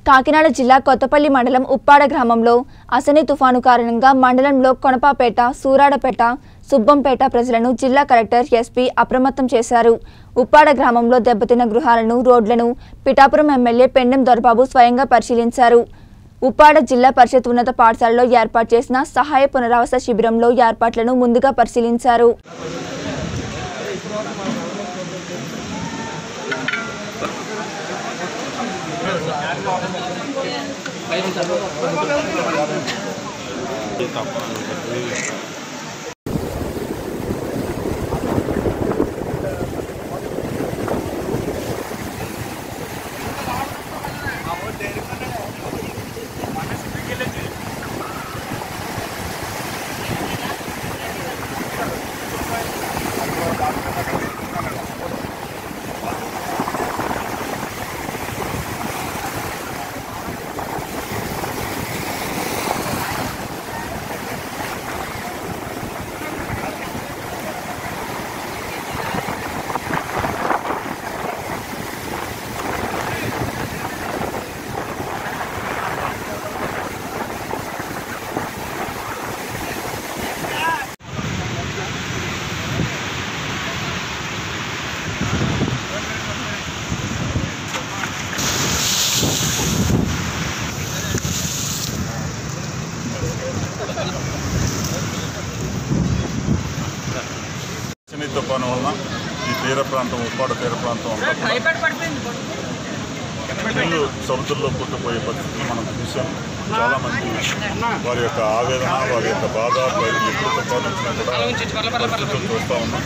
కాకినాడ జిల్లా కొత్తపల్లి మండలం ఉప్పాడ గ్రామంలో అసని తుఫాను కారణంగా మండలంలో కొనపాపేట సూరాడపేట సుబ్బంపేట ప్రజలను జిల్లా కలెక్టర్ ఎస్పీ అప్రమత్తం చేశారు ఉప్పాడ గ్రామంలో దెబ్బతిన్న గృహాలను రోడ్లను పిఠాపురం ఎమ్మెల్యే పెండెం దొరబాబు స్వయంగా పరిశీలించారు ఉప్పాడ జిల్లా పరిషత్ ఉన్నత పాఠశాలలో ఏర్పాటు చేసిన సహాయ పునరావాస శిబిరంలో ఏర్పాట్లను ముందుగా పరిశీలించారు శని తుఫాను వలన ఈ తీర ప్రాంతం ఉప్పాడ తీర ప్రాంతం అంతా కూడా ఇల్లు సముద్రంలో పుట్టుపోయే పరిస్థితులు మనం చూసాం చాలా మంది వారి యొక్క ఆవేదన వారి యొక్క బాధ వారి ఎప్పుడు తుఫాను వచ్చినా కూడా పరిస్థితులు చూస్తూ ఉన్నాం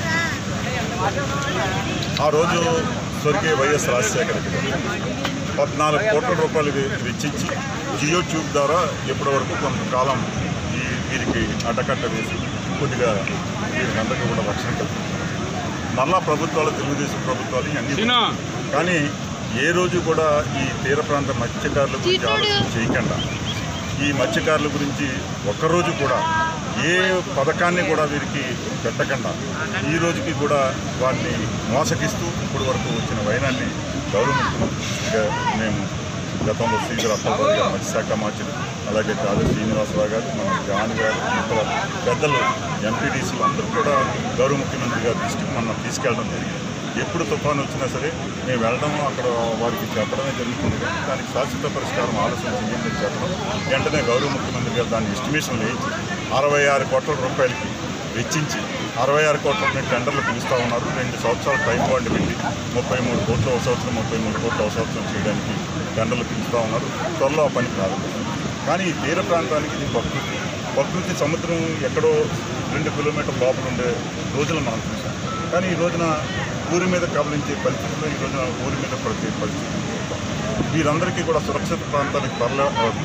ఆ రోజు స్వర్గీయ వైఎస్ రాజశేఖర రెడ్డి గారు పద్నాలుగు కోట్ల రూపాయలు వె- వెచ్చించి జియో ట్యూబ్ ద్వారా ఇప్పటి వరకు కొంతకాలం ఈ వీరికి అడ్డకట్ట వేసి కొద్దిగా వీరికి అందరికీ కూడా రక్షణ కల్పించారు మళ్ళా ప్రభుత్వాలు తెలుగుదేశం ప్రభుత్వాలు ఇవన్నీ కానీ ఏ రోజు కూడా ఈ తీర ప్రాంత మత్స్యకారుల గురించి ఆలోచన చేయకుండా ఈ మత్స్యకారుల గురించి ఒక్కరోజు కూడా ఏ పథకాన్ని కూడా వీరికి పెట్టకుండా ఈ రోజుకి కూడా వారిని మోసగిస్తూ ఇప్పటి వరకు వచ్చిన వైనాన్ని గౌరవించుగా మేము గతంలో శ్రీధర్ అప్పలరావు గారు మత్స్యశాఖ మార్చులు అలాగే కాదు శ్రీనివాసరావు గారు మన జాన్ గారు ఇతర పెద్దలు ఎంపీటీసీలు అందరూ కూడా గౌరవ ముఖ్యమంత్రి గారి దృష్టికి మనం తీసుకెళ్ళడం జరిగింది ఎప్పుడు తుఫాను వచ్చినా సరే మేము వెళ్ళడం అక్కడ వారికి చెప్పడమే జరుగుతుంది కానీ దానికి శాశ్వత పరిష్కారం ఆలోచన చేయండి అని చెప్పడం వెంటనే గౌరవ ముఖ్యమంత్రి గారు దాన్ని ఎస్టిమేషన్ వేయించి అరవై ఆరు కోట్ల రూపాయలకి వెచ్చించి అరవై ఆరు కోట్ల టెండర్లు పిలుస్తూ ఉన్నారు రెండు సంవత్సరాలు టైం బాండ్ పెట్టి ముప్పై మూడు కోట్లు ఒక సంవత్సరం ముప్పై మూడు కోట్లు ఒక సంవత్సరం చేయడానికి టెండర్లు పిలుస్తూ ఉన్నారు త్వరలో ఆ పని ప్రారంభిస్తారు కానీ ఈ తీర ప్రాంతానికి ఇది ప్రకృతి ప్రకృతి సముద్రం ఎక్కడో రెండు కిలోమీటర్ లోపల ఉండే రోజులు మనం చూసాం కానీ ఈ రోజున ఊరి మీద కబలించే పరిస్థితుల్లో ఈ రోజున ఊరి మీద పడితే పరిస్థితి వీరందరికీ కూడా సురక్షిత ప్రాంతానికి తరల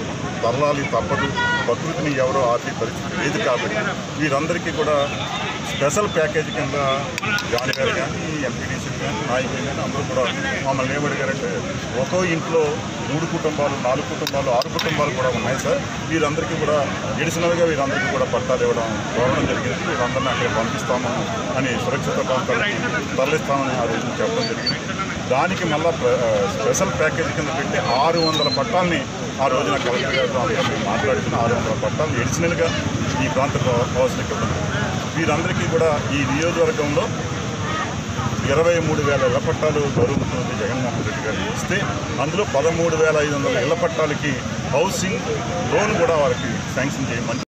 తరలాలి తప్పదు ప్రకృతిని ఎవరో ఆపే పరిస్థితి లేదు కాబట్టి వీరందరికీ కూడా స్పెషల్ ప్యాకేజ్ కింద జాన్ గారు కానీ ఎంపీడీసీ కానీ నాయకులు కానీ అందరూ కూడా మమ్మల్ని ఏమడిగారంటే ఒక్కో ఇంట్లో మూడు కుటుంబాలు నాలుగు కుటుంబాలు ఆరు కుటుంబాలు కూడా ఉన్నాయి సార్ వీరందరికీ కూడా ఎడిషనల్గా వీరందరికీ కూడా పట్టాలు ఇవ్వడం కోరడం జరిగింది వీరందరినీ అక్కడ పంపిస్తాము అని సురక్షిత ప్రాంతాలకి తరలిస్తామని ఆ రోజు చెప్పడం జరిగింది దానికి మళ్ళా ప్ర- స్పెషల్ ప్యాకేజ్ కింద పెట్టి ఆరు వందల పట్టాలని ఆ రోజున కలెక్టర్ గారితో అందరూ మేము మాట్లాడుకుని ఆరు వందల పట్టాలు ఎడిషనల్గా ఈ ప్రాంత కావాల్సిన వీరందరికీ కూడా ఈ నియోజకవర్గంలో ఇరవై మూడు వేల ఇళ్ల పట్టాలు గౌరవ ముఖ్యమంత్రి జగన్మోహన్ రెడ్డి గారు ఇస్తే అందులో పదమూడు వేల ఐదు వందల ఇళ్ల పట్టాలకి హౌసింగ్ లోన్ కూడా వారికి శాంక్షన్ చేయమని